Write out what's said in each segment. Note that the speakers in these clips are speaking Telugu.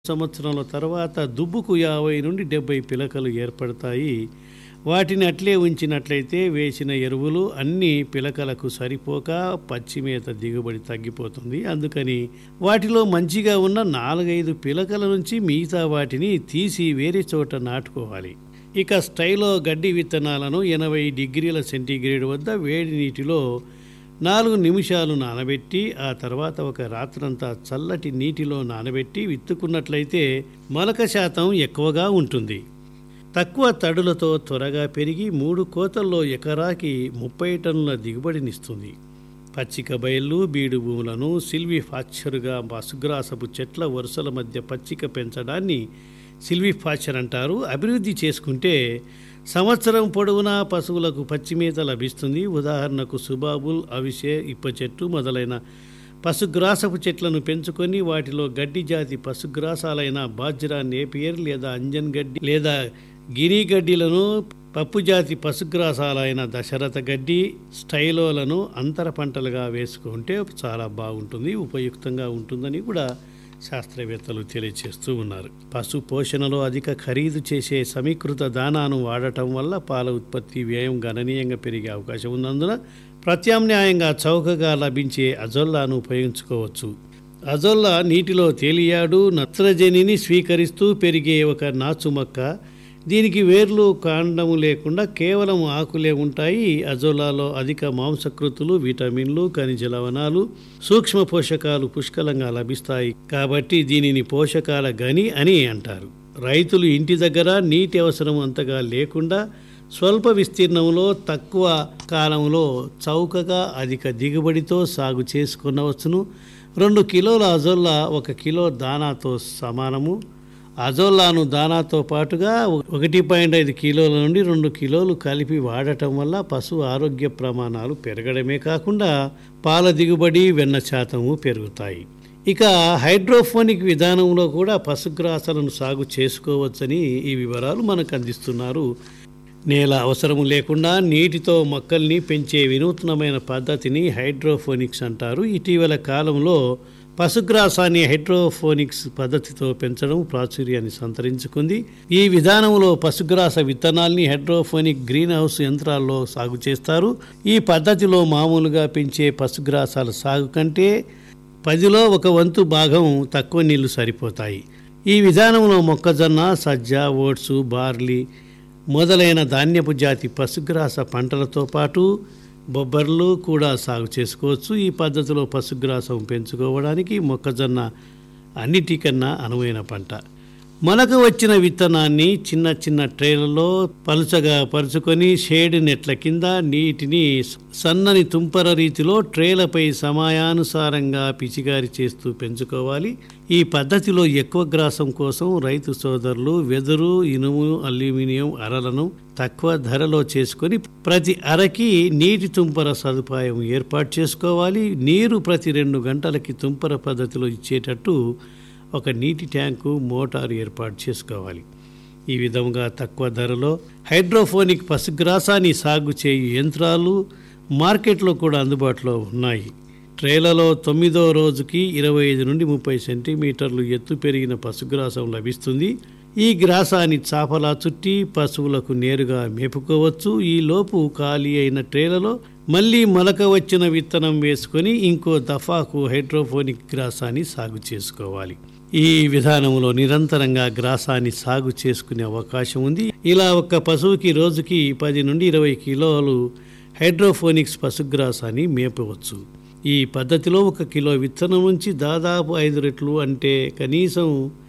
సంవత్సరాల తర్వాత దుబ్బుకు యాభై నుండి డెబ్బై పిలకలు ఏర్పడతాయి వాటిని అట్లే ఉంచినట్లయితే వేసిన ఎరువులు అన్ని పిలకలకు సరిపోక పచ్చిమేత దిగుబడి తగ్గిపోతుంది అందుకని వాటిలో మంచిగా ఉన్న నాలుగైదు పిలకల నుంచి మిగతా వాటిని తీసి వేరే చోట నాటుకోవాలి ఇక స్టైలో గడ్డి విత్తనాలను ఎనభై డిగ్రీల సెంటీగ్రేడ్ వద్ద వేడి నీటిలో నాలుగు నిమిషాలు నానబెట్టి ఆ తర్వాత ఒక రాత్రంతా చల్లటి నీటిలో నానబెట్టి విత్తుకున్నట్లయితే మొలక శాతం ఎక్కువగా ఉంటుంది తక్కువ తడులతో త్వరగా పెరిగి మూడు కోతల్లో ఎకరాకి ముప్పై టన్నుల దిగుబడినిస్తుంది పచ్చిక బయళ్ళు బీడు భూములను సిల్విఫాక్చరుగా పశుగ్రాసపు చెట్ల వరుసల మధ్య పచ్చిక పెంచడాన్ని సిల్విఫాక్చర్ అంటారు అభివృద్ధి చేసుకుంటే సంవత్సరం పొడవునా పశువులకు పచ్చిమేత లభిస్తుంది ఉదాహరణకు సుబాబుల్ అవిసే ఇప్ప చెట్టు మొదలైన పశుగ్రాసపు చెట్లను పెంచుకొని వాటిలో గడ్డి జాతి పశుగ్రాసాలైన బాజ్రా నేపియర్ లేదా అంజన్ గడ్డి లేదా గిరి గడ్డిలను పప్పు జాతి పశుగ్రాసాలైన దశరథ గడ్డి స్టైలోలను అంతర పంటలుగా వేసుకుంటే చాలా బాగుంటుంది ఉపయుక్తంగా ఉంటుందని కూడా శాస్త్రవేత్తలు తెలియజేస్తూ ఉన్నారు పశు పోషణలో అధిక ఖరీదు చేసే సమీకృత దానాను వాడటం వల్ల పాల ఉత్పత్తి వ్యయం గణనీయంగా పెరిగే అవకాశం ఉన్నందున ప్రత్యామ్నాయంగా చౌకగా లభించే అజొల్లాను ఉపయోగించుకోవచ్చు అజొల్లా నీటిలో తేలియాడు నత్రజనిని స్వీకరిస్తూ పెరిగే ఒక నాచు మొక్క దీనికి వేర్లు కాండము లేకుండా కేవలం ఆకులే ఉంటాయి అజోలాలో అధిక మాంసకృతులు విటమిన్లు ఖనిజ లవణాలు సూక్ష్మ పోషకాలు పుష్కలంగా లభిస్తాయి కాబట్టి దీనిని పోషకాల గని అని అంటారు రైతులు ఇంటి దగ్గర నీటి అవసరం అంతగా లేకుండా స్వల్ప విస్తీర్ణంలో తక్కువ కాలంలో చౌకగా అధిక దిగుబడితో సాగు చేసుకునవచ్చును రెండు కిలోల అజొల్లా ఒక కిలో దానాతో సమానము అజోల్లాను దానాతో పాటుగా ఒకటి పాయింట్ ఐదు కిలోల నుండి రెండు కిలోలు కలిపి వాడటం వల్ల పశువు ఆరోగ్య ప్రమాణాలు పెరగడమే కాకుండా పాల దిగుబడి వెన్న శాతము పెరుగుతాయి ఇక హైడ్రోఫోనిక్ విధానంలో కూడా పశుగ్రాసాలను సాగు చేసుకోవచ్చని ఈ వివరాలు మనకు అందిస్తున్నారు నేల అవసరము లేకుండా నీటితో మొక్కల్ని పెంచే వినూత్నమైన పద్ధతిని హైడ్రోఫోనిక్స్ అంటారు ఇటీవల కాలంలో పశుగ్రాసాన్ని హైడ్రోఫోనిక్స్ పద్ధతితో పెంచడం ప్రాచుర్యాన్ని సంతరించుకుంది ఈ విధానంలో పశుగ్రాస విత్తనాల్ని హైడ్రోఫోనిక్ గ్రీన్ హౌస్ యంత్రాల్లో సాగు చేస్తారు ఈ పద్ధతిలో మామూలుగా పెంచే పశుగ్రాసాల సాగు కంటే పదిలో ఒక వంతు భాగం తక్కువ నీళ్లు సరిపోతాయి ఈ విధానంలో మొక్కజొన్న సజ్జ ఓట్స్ బార్లీ మొదలైన ధాన్యపు జాతి పశుగ్రాస పంటలతో పాటు బొబ్బర్లు కూడా సాగు చేసుకోవచ్చు ఈ పద్ధతిలో పశుగ్రాసం పెంచుకోవడానికి మొక్కజొన్న అన్నిటికన్నా అనువైన పంట మొలక వచ్చిన విత్తనాన్ని చిన్న చిన్న ట్రేలలో పలుచగా పరుచుకొని షేడ్ నెట్ల కింద నీటిని సన్నని తుంపర రీతిలో ట్రేలపై సమయానుసారంగా పిచికారి చేస్తూ పెంచుకోవాలి ఈ పద్ధతిలో ఎక్కువ గ్రాసం కోసం రైతు సోదరులు వెదురు ఇనుము అల్యూమినియం అరలను తక్కువ ధరలో చేసుకొని ప్రతి అరకి నీటి తుంపర సదుపాయం ఏర్పాటు చేసుకోవాలి నీరు ప్రతి రెండు గంటలకి తుంపర పద్ధతిలో ఇచ్చేటట్టు ఒక నీటి ట్యాంకు మోటారు ఏర్పాటు చేసుకోవాలి ఈ విధంగా తక్కువ ధరలో హైడ్రోఫోనిక్ పశుగ్రాసాన్ని సాగు చేయు యంత్రాలు మార్కెట్లో కూడా అందుబాటులో ఉన్నాయి ట్రేలలో తొమ్మిదో రోజుకి ఇరవై ఐదు నుండి ముప్పై సెంటీమీటర్లు ఎత్తు పెరిగిన పశుగ్రాసం లభిస్తుంది ఈ గ్రాసాన్ని చాపలా చుట్టి పశువులకు నేరుగా మేపుకోవచ్చు ఈ లోపు ఖాళీ అయిన ట్రేలలో మళ్ళీ మొలక వచ్చిన విత్తనం వేసుకొని ఇంకో దఫాకు హైడ్రోఫోనిక్ గ్రాసాన్ని సాగు చేసుకోవాలి ఈ విధానంలో నిరంతరంగా గ్రాసాన్ని సాగు చేసుకునే అవకాశం ఉంది ఇలా ఒక పశువుకి రోజుకి పది నుండి ఇరవై కిలోలు హైడ్రోఫోనిక్స్ పశుగ్రాసాన్ని మేపవచ్చు ఈ పద్ధతిలో ఒక కిలో విత్తనం నుంచి దాదాపు ఐదు రెట్లు అంటే కనీసం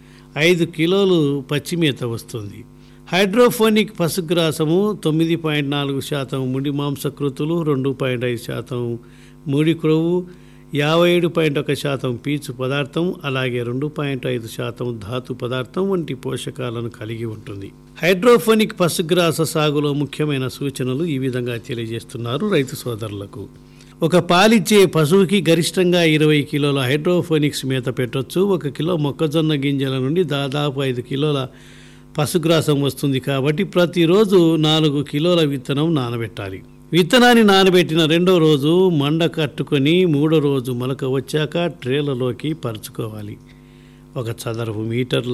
ఐదు కిలోలు పచ్చిమేత వస్తుంది హైడ్రోఫోనిక్ పశుగ్రాసము తొమ్మిది పాయింట్ నాలుగు శాతం ముడి మాంసకృతులు రెండు పాయింట్ ఐదు శాతం ముడి క్రొవ్వు యాభై ఏడు పాయింట్ ఒక శాతం పీచు పదార్థం అలాగే రెండు పాయింట్ ఐదు శాతం ధాతు పదార్థం వంటి పోషకాలను కలిగి ఉంటుంది హైడ్రోఫోనిక్ పశుగ్రాస సాగులో ముఖ్యమైన సూచనలు ఈ విధంగా తెలియజేస్తున్నారు రైతు సోదరులకు ఒక పాలిచ్చే పశువుకి గరిష్టంగా ఇరవై కిలోల హైడ్రోఫోనిక్స్ మేత పెట్టొచ్చు ఒక కిలో మొక్కజొన్న గింజల నుండి దాదాపు ఐదు కిలోల పశుగ్రాసం వస్తుంది కాబట్టి ప్రతిరోజు నాలుగు కిలోల విత్తనం నానబెట్టాలి విత్తనాన్ని నానబెట్టిన రెండో రోజు మండ కట్టుకొని మూడో రోజు మొలక వచ్చాక ట్రేలలోకి పరుచుకోవాలి ఒక చదరపు మీటర్ల